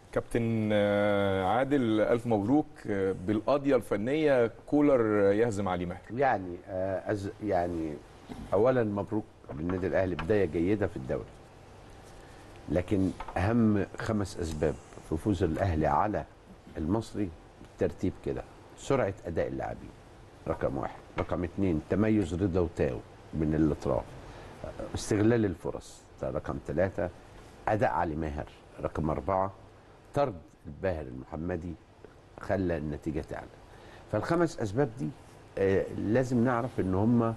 كابتن آه، عادل الف مبروك آه، بالقضيه الفنيه كولر يهزم علي ماهر يعني آه أز يعني اولا مبروك للنادي الاهلي بدايه جيده في الدوري لكن اهم خمس اسباب في فوز الاهلي على المصري بالترتيب كده سرعه اداء اللاعبين رقم واحد رقم اثنين تميز رضا وتاو من الاطراف استغلال الفرص ده رقم ثلاثة أداء علي ماهر رقم أربعة طرد الباهر المحمدي خلى النتيجة تعلى فالخمس أسباب دي آه لازم نعرف إن هم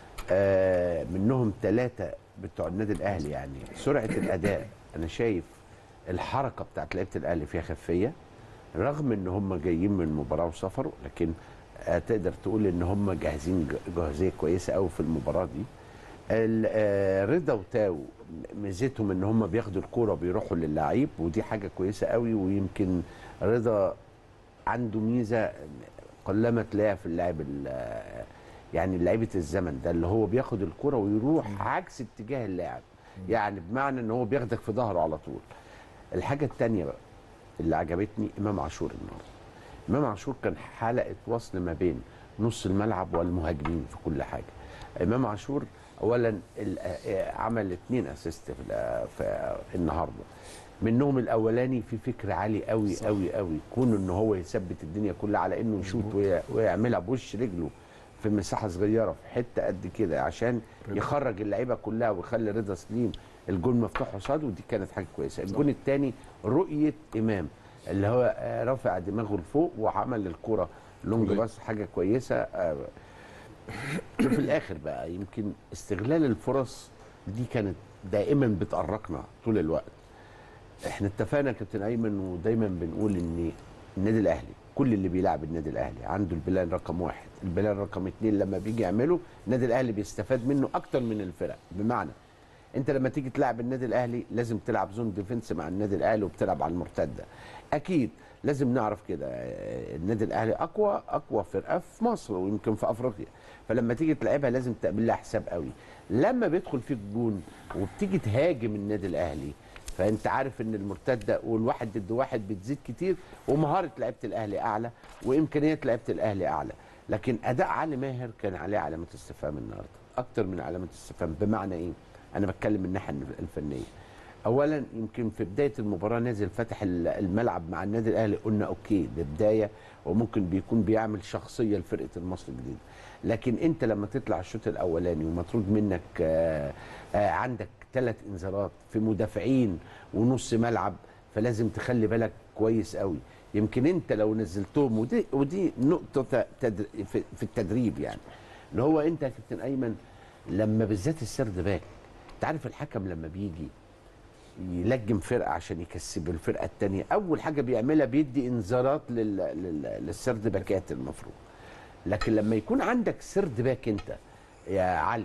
آه منهم ثلاثة بتوع النادي الأهلي يعني سرعة الأداء أنا شايف الحركة بتاعت لعيبة الأهلي فيها خفية رغم إن هم جايين من مباراة وسفر لكن آه تقدر تقول إن هم جاهزين ج- جاهزية كويسة أوي في المباراة دي ال- آه، رضا وتاو ميزتهم ان هم بياخدوا الكوره بيروحوا للعيب ودي حاجه كويسه قوي ويمكن رضا عنده ميزه قلما تلاقيها في اللاعب ال- يعني لعيبه الزمن ده اللي هو بياخد الكوره ويروح عكس اتجاه اللاعب يعني بمعنى ان هو بياخدك في ظهره على طول الحاجه الثانيه بقى اللي عجبتني امام عاشور النهارده امام عاشور كان حلقه وصل ما بين نص الملعب والمهاجمين في كل حاجه امام عاشور اولا ال- آه، عمل اثنين اسيست في ال- في النهارده منهم الاولاني في فكر عالي قوي قوي قوي كون ان هو يثبت الدنيا كلها على انه يشوط وي- ويعملها بوش رجله في مساحه صغيره في حته قد كده عشان يخرج اللعيبه كلها ويخلي رضا سليم الجون مفتوح قصاده ودي كانت حاجه كويسه الجون الثاني رؤيه امام اللي هو آه، رافع دماغه لفوق وعمل الكره لونج كويس. باص حاجه كويسه آه، وفي الاخر بقى يمكن استغلال الفرص دي كانت دائما بتأرقنا طول الوقت احنا اتفقنا يا كابتن ايمن ودايما بنقول ان النادي الاهلي كل اللي بيلعب النادي الاهلي عنده البلان رقم واحد البلان رقم اتنين لما بيجي يعمله النادي الاهلي بيستفاد منه اكتر من الفرق بمعنى انت لما تيجي تلعب النادي الاهلي لازم تلعب زون ديفنس مع النادي الاهلي وبتلعب على المرتده اكيد لازم نعرف كده آه، النادي الاهلي اقوى اقوى فرقه في مصر ويمكن في افريقيا فلما تيجي تلعبها لازم تعمل لها حساب قوي لما بيدخل فيك جون وبتيجي تهاجم النادي الاهلي فانت عارف ان المرتده والواحد ضد واحد بتزيد كتير ومهاره لعيبه الاهلي اعلى وامكانيات لعيبه الاهلي اعلى لكن اداء علي ماهر كان عليه علامه استفهام النهارده اكتر من علامه استفهام بمعنى ايه انا بتكلم من الناحيه الفنيه اولا يمكن في بدايه المباراه نازل فتح ال- الملعب مع النادي الاهلي قلنا اوكي ده بدايه وممكن بيكون بيعمل شخصيه لفرقه المصري الجديد لكن انت لما تطلع الشوط الاولاني ومطرود منك آه آه عندك ثلاث انذارات في مدافعين ونص ملعب فلازم تخلي بالك كويس قوي يمكن انت لو نزلتهم ودي ودي نقطه تدر في, في التدريب يعني اللي هو انت يا كابتن ايمن لما بالذات السرد باك انت عارف الحكم لما بيجي يلجم فرقه عشان يكسب الفرقه الثانيه اول حاجه بيعملها بيدي انذارات لل... لل... للسرد باكات المفروض لكن لما يكون عندك سرد باك انت يا علي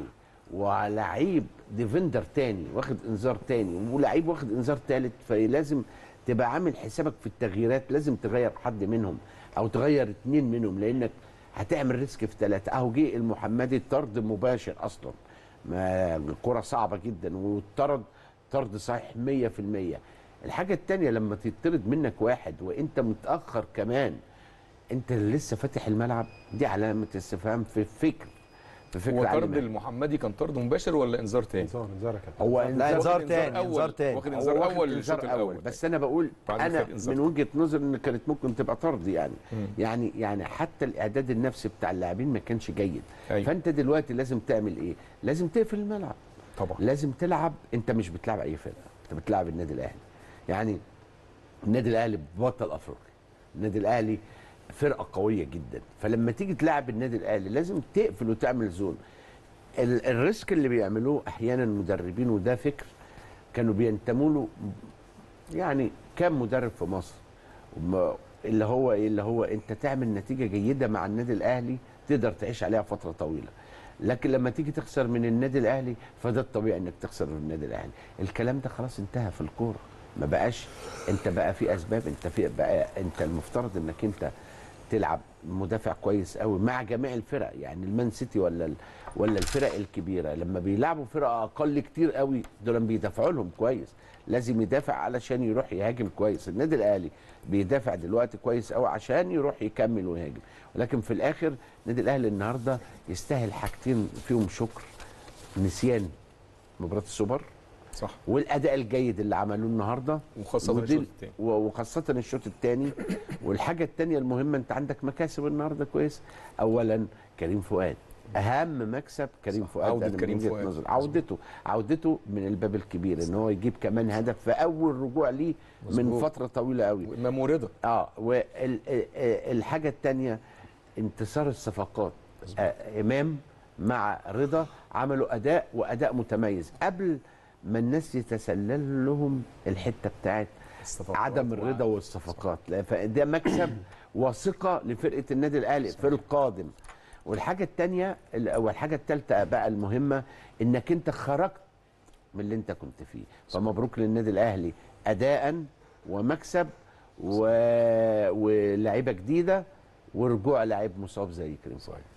ولعيب ديفندر تاني واخد انذار تاني ولعيب واخد انذار تالت فلازم تبقى عامل حسابك في التغييرات لازم تغير حد منهم او تغير اتنين منهم لانك هتعمل ريسك في ثلاثه اهو جه المحمدي طرد مباشر اصلا ما الكره صعبه جدا وطرد طرد صحيح 100% الحاجه الثانيه لما تطرد منك واحد وانت متاخر كمان انت لسه فاتح الملعب دي علامه استفهام في فكر في فكر هو علي طرد ماهر. المحمدي كان طرد مباشر ولا انذار تاني؟ انذار انذار يا كابتن هو لا انذار واخد تاني أول. انذار تاني واخد هو انذار واخد اول انذار للشوط الاول بس انا بقول بعدين انا خد إنذار من وجهه نظري ان كانت ممكن تبقى طرد يعني يعني يعني حتى الاعداد النفسي بتاع اللاعبين ما كانش جيد أيوة. فانت دلوقتي لازم تعمل ايه لازم تقفل الملعب طبعا لازم تلعب انت مش بتلعب اي فرقه انت بتلعب النادي الاهلي يعني النادي الاهلي بطل افريقيا النادي الاهلي فرقه قويه جدا فلما تيجي تلعب النادي الاهلي لازم تقفل وتعمل زون ال- الريسك اللي بيعملوه احيانا المدربين وده فكر كانوا بينتموا له يعني كام مدرب في مصر وما- اللي هو ايه اللي هو انت تعمل نتيجه جيده مع النادي الاهلي تقدر تعيش عليها فتره طويله لكن لما تيجي تخسر من النادي الاهلي فده الطبيعي انك تخسر من النادي الاهلي الكلام ده خلاص انتهى في الكوره ما بقاش انت بقى في اسباب انت في بقى انت المفترض انك انت تلعب مدافع كويس قوي مع جميع الفرق يعني المان سيتي ولا ال- ولا الفرق الكبيره لما بيلعبوا فرق اقل كتير قوي دول بيدافعوا لهم كويس لازم يدافع علشان يروح يهاجم كويس النادي الاهلي بيدافع دلوقتي كويس قوي عشان يروح يكمل ويهاجم ولكن في الاخر النادي الاهلي النهارده يستاهل حاجتين فيهم شكر نسيان مباراه السوبر صح والاداء الجيد اللي عملوه النهارده وخاصة ودي- الشوط التاني. و- وخاصه الشوط الثاني والحاجه الثانيه المهمه انت عندك مكاسب النهارده كويس اولا كريم فؤاد اهم مكسب كريم صح. فؤاد عودة أنا من كريم وجهة فؤاد. نظري. عودته عودته من الباب الكبير ان هو يجيب كمان هدف في اول رجوع ليه من مظبوط. فتره طويله قوي وامام ورضا اه والحاجه الثانيه انتصار الصفقات آه امام مع رضا عملوا اداء واداء متميز قبل ما الناس يتسلل لهم الحته بتاعت الصفقات عدم الرضا والصفقات لا، فده مكسب وثقه لفرقه النادي الاهلي في القادم والحاجه الثانيه والحاجه الثالثه بقى المهمه انك انت خرجت من اللي انت كنت فيه فمبروك للنادي الاهلي اداء ومكسب و... ولاعيبه جديده ورجوع لاعب مصاب زي كريم فؤاد